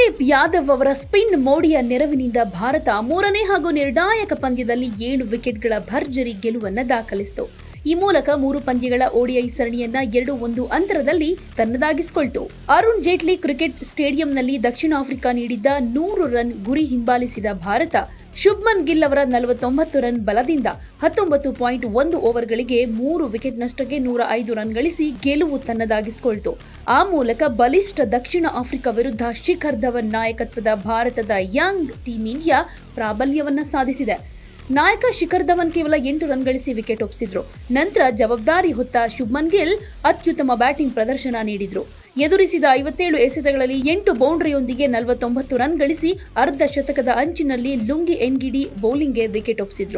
ಕುಲ್ದೀಪ್ ಯಾದವ್ ಅವರ ಸ್ಪಿನ್ ಮೋಡಿಯ ನೆರವಿನಿಂದ ಭಾರತ ಮೂರನೇ ಹಾಗೂ ನಿರ್ಣಾಯಕ ಪಂದ್ಯದಲ್ಲಿ ಏಳು ವಿಕೆಟ್ಗಳ ಭರ್ಜರಿ ಗೆಲುವನ್ನ ದಾಖಲಿಸಿತು ಈ ಮೂಲಕ ಮೂರು ಪಂದ್ಯಗಳ ಓಡಿಐ ಸರಣಿಯನ್ನ ಎರಡು ಒಂದು ಅಂತರದಲ್ಲಿ ತನ್ನದಾಗಿಸಿಕೊಳ್ತು ಅರುಣ್ ಜೇಟ್ಲಿ ಕ್ರಿಕೆಟ್ ಸ್ಟೇಡಿಯಂನಲ್ಲಿ ದಕ್ಷಿಣ ಆಫ್ರಿಕಾ ನೀಡಿದ್ದ ನೂರು ರನ್ ಗುರಿ ಹಿಂಬಾಲಿಸಿದ ಭಾರತ ಶುಭ್ಮನ್ ಗಿಲ್ ಅವರ ನಲವತ್ತೊಂಬತ್ತು ರನ್ ಬಲದಿಂದ ಹತ್ತೊಂಬತ್ತು ಪಾಯಿಂಟ್ ಒಂದು ಓವರ್ಗಳಿಗೆ ಮೂರು ವಿಕೆಟ್ ನಷ್ಟಕ್ಕೆ ನೂರ ಐದು ರನ್ ಗಳಿಸಿ ಗೆಲುವು ತನ್ನದಾಗಿಸಿಕೊಳ್ತು ಆ ಮೂಲಕ ಬಲಿಷ್ಠ ದಕ್ಷಿಣ ಆಫ್ರಿಕಾ ವಿರುದ್ಧ ಶಿಖರ್ ಧವನ್ ನಾಯಕತ್ವದ ಭಾರತದ ಯಂಗ್ ಟೀಂ ಇಂಡಿಯಾ ಪ್ರಾಬಲ್ಯವನ್ನ ಸಾಧಿಸಿದೆ ನಾಯಕ ಶಿಖರ್ ಧವನ್ ಕೇವಲ ಎಂಟು ರನ್ ಗಳಿಸಿ ವಿಕೆಟ್ ಒಪ್ಪಿಸಿದ್ರು ನಂತರ ಜವಾಬ್ದಾರಿ ಹೊತ್ತ ಶುಭ್ಮನ್ ಗಿಲ್ ಅತ್ಯುತ್ತಮ ಬ್ಯಾಟಿಂಗ್ ಪ್ರದರ್ಶನ ನೀಡಿದ್ರು ಎದುರಿಸಿದ ಐವತ್ತೇಳು ಎಸೆತಗಳಲ್ಲಿ ಎಂಟು ಬೌಂಡ್ರಿಯೊಂದಿಗೆ ನಲವತ್ತೊಂಬತ್ತು ರನ್ ಗಳಿಸಿ ಅರ್ಧ ಶತಕದ ಅಂಚಿನಲ್ಲಿ ಲುಂಗಿ ಎನ್ಗಿಡಿ ಬೌಲಿಂಗ್ಗೆ ವಿಕೆಟ್ ಒಪ್ಪಿಸಿದ್ರು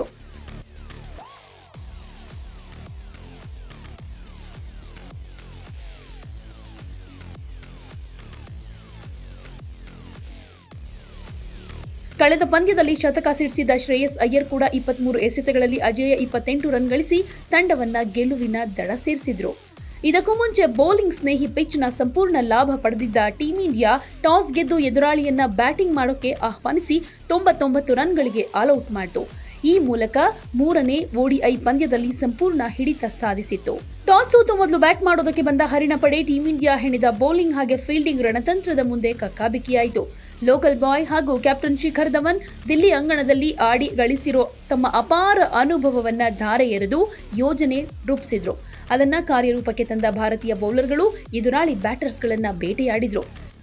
ಕಳೆದ ಪಂದ್ಯದಲ್ಲಿ ಶತಕ ಸಿಡಿಸಿದ ಶ್ರೇಯಸ್ ಅಯ್ಯರ್ ಕೂಡ ಇಪ್ಪತ್ಮೂರು ಎಸೆತಗಳಲ್ಲಿ ಅಜೇಯ ಇಪ್ಪತ್ತೆಂಟು ರನ್ ಗಳಿಸಿ ತಂಡವನ್ನ ಗೆಲುವಿನ ದಡ ಸೇರಿಸಿದ್ರು ಇದಕ್ಕೂ ಮುಂಚೆ ಬೌಲಿಂಗ್ ಸ್ನೇಹಿ ಪಿಚ್ನ ಸಂಪೂರ್ಣ ಲಾಭ ಪಡೆದಿದ್ದ ಟೀಂ ಇಂಡಿಯಾ ಟಾಸ್ ಗೆದ್ದು ಎದುರಾಳಿಯನ್ನ ಬ್ಯಾಟಿಂಗ್ ಮಾಡೋಕೆ ಆಹ್ವಾನಿಸಿ ತೊಂಬತ್ತೊಂಬತ್ತು ರನ್ಗಳಿಗೆ ಆಲ್ಔಟ್ ಮಾಡಿತು ಈ ಮೂಲಕ ಮೂರನೇ ಓಡಿಐ ಪಂದ್ಯದಲ್ಲಿ ಸಂಪೂರ್ಣ ಹಿಡಿತ ಸಾಧಿಸಿತ್ತು ಟಾಸ್ ಸೋತು ಮೊದಲು ಬ್ಯಾಟ್ ಮಾಡೋದಕ್ಕೆ ಬಂದ ಹರಿಣ ಪಡೆ ಟೀಂ ಇಂಡಿಯಾ ಹೆಣಿದ ಬೌಲಿಂಗ್ ಹಾಗೆ ಫೀಲ್ಡಿಂಗ್ ರಣತಂತ್ರದ ಮುಂದೆ ಕಕ್ಕಾಬಿಕ್ಕಿಯಾಯಿತು ಲೋಕಲ್ ಬಾಯ್ ಹಾಗೂ ಕ್ಯಾಪ್ಟನ್ ಶಿಖರ್ ಧವನ್ ದಿಲ್ಲಿ ಅಂಗಣದಲ್ಲಿ ಆಡಿ ಗಳಿಸಿರೋ ತಮ್ಮ ಅಪಾರ ಅನುಭವವನ್ನ ಧಾರೆ ಎರೆದು ಯೋಜನೆ ರೂಪಿಸಿದ್ರು ಅದನ್ನ ಕಾರ್ಯರೂಪಕ್ಕೆ ತಂದ ಭಾರತೀಯ ಬೌಲರ್ಗಳು ಎದುರಾಳಿ ಬ್ಯಾಟರ್ಸ್ಗಳನ್ನ ಬೇಟೆಯಾಡಿದ್ರು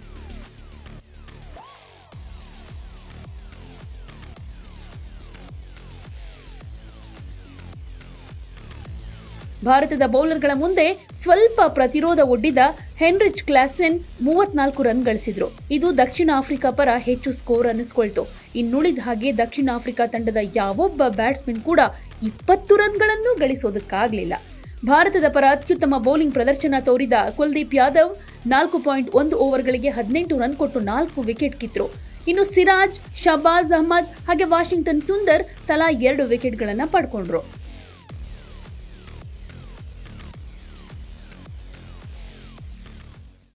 ಭಾರತದ ಬೌಲರ್ಗಳ ಮುಂದೆ ಸ್ವಲ್ಪ ಪ್ರತಿರೋಧ ಒಡ್ಡಿದ ಹೆನ್ರಿಚ್ ಕ್ಲಾಸೆನ್ ಮೂವತ್ನಾಲ್ಕು ರನ್ ಗಳಿಸಿದ್ರು ಇದು ದಕ್ಷಿಣ ಆಫ್ರಿಕಾ ಪರ ಹೆಚ್ಚು ಸ್ಕೋರ್ ಅನ್ನಿಸ್ಕೊಳ್ತು ಇನ್ನುಳಿದ ಹಾಗೆ ದಕ್ಷಿಣ ಆಫ್ರಿಕಾ ತಂಡದ ಯಾವೊಬ್ಬ ಬ್ಯಾಟ್ಸ್ಮನ್ ಕೂಡ ಇಪ್ಪತ್ತು ರನ್ಗಳನ್ನು ಗಳಿಸೋದಕ್ಕಾಗಲಿಲ್ಲ ಭಾರತದ ಪರ ಅತ್ಯುತ್ತಮ ಬೌಲಿಂಗ್ ಪ್ರದರ್ಶನ ತೋರಿದ ಕುಲ್ದೀಪ್ ಯಾದವ್ ನಾಲ್ಕು ಪಾಯಿಂಟ್ ಒಂದು ಓವರ್ಗಳಿಗೆ ಹದಿನೆಂಟು ರನ್ ಕೊಟ್ಟು ನಾಲ್ಕು ವಿಕೆಟ್ ಕಿತ್ತರು ಇನ್ನು ಸಿರಾಜ್ ಶಬಾಜ್ ಅಹ್ಮದ್ ಹಾಗೆ ವಾಷಿಂಗ್ಟನ್ ಸುಂದರ್ ತಲಾ ಎರಡು ವಿಕೆಟ್ಗಳನ್ನು ಪಡ್ಕೊಂಡ್ರು